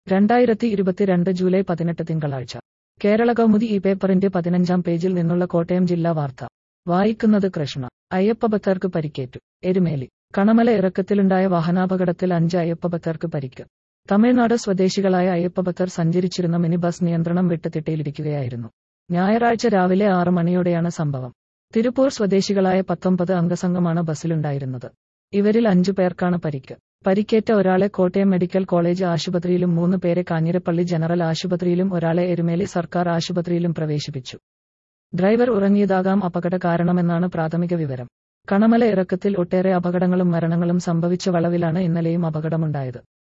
രണ്ടായിരത്തി ഇരുപത്തിരണ്ട് ജൂലൈ പതിനെട്ട് തിങ്കളാഴ്ച കേരള കൗമുദി ഈ പേപ്പറിന്റെ പതിനഞ്ചാം പേജിൽ നിന്നുള്ള കോട്ടയം ജില്ലാ വാർത്ത വായിക്കുന്നത് കൃഷ്ണ അയ്യപ്പഭക്തർക്ക് പരിക്കേറ്റു എരുമേലി കണമല ഇറക്കത്തിലുണ്ടായ വാഹനാപകടത്തിൽ അഞ്ച് അയ്യപ്പഭക്തർക്ക് പരിക്ക് തമിഴ്നാട് സ്വദേശികളായ അയ്യപ്പഭക്തർ സഞ്ചരിച്ചിരുന്ന മിനി ബസ് നിയന്ത്രണം വിട്ട് തിട്ടയിലിരിക്കുകയായിരുന്നു ഞായറാഴ്ച രാവിലെ ആറ് മണിയോടെയാണ് സംഭവം തിരുപ്പൂർ സ്വദേശികളായ പത്തൊമ്പത് അംഗസംഘമാണ് ബസ്സിലുണ്ടായിരുന്നത് ഇവരിൽ അഞ്ചു പേർക്കാണ് പരിക്ക് പരിക്കേറ്റ ഒരാളെ കോട്ടയം മെഡിക്കൽ കോളേജ് ആശുപത്രിയിലും മൂന്ന് പേരെ കാഞ്ഞിരപ്പള്ളി ജനറൽ ആശുപത്രിയിലും ഒരാളെ എരുമേലി സർക്കാർ ആശുപത്രിയിലും പ്രവേശിപ്പിച്ചു ഡ്രൈവർ ഉറങ്ങിയതാകാം അപകട കാരണമെന്നാണ് പ്രാഥമിക വിവരം കണമല ഇറക്കത്തിൽ ഒട്ടേറെ അപകടങ്ങളും മരണങ്ങളും സംഭവിച്ച വളവിലാണ് ഇന്നലെയും അപകടമുണ്ടായത്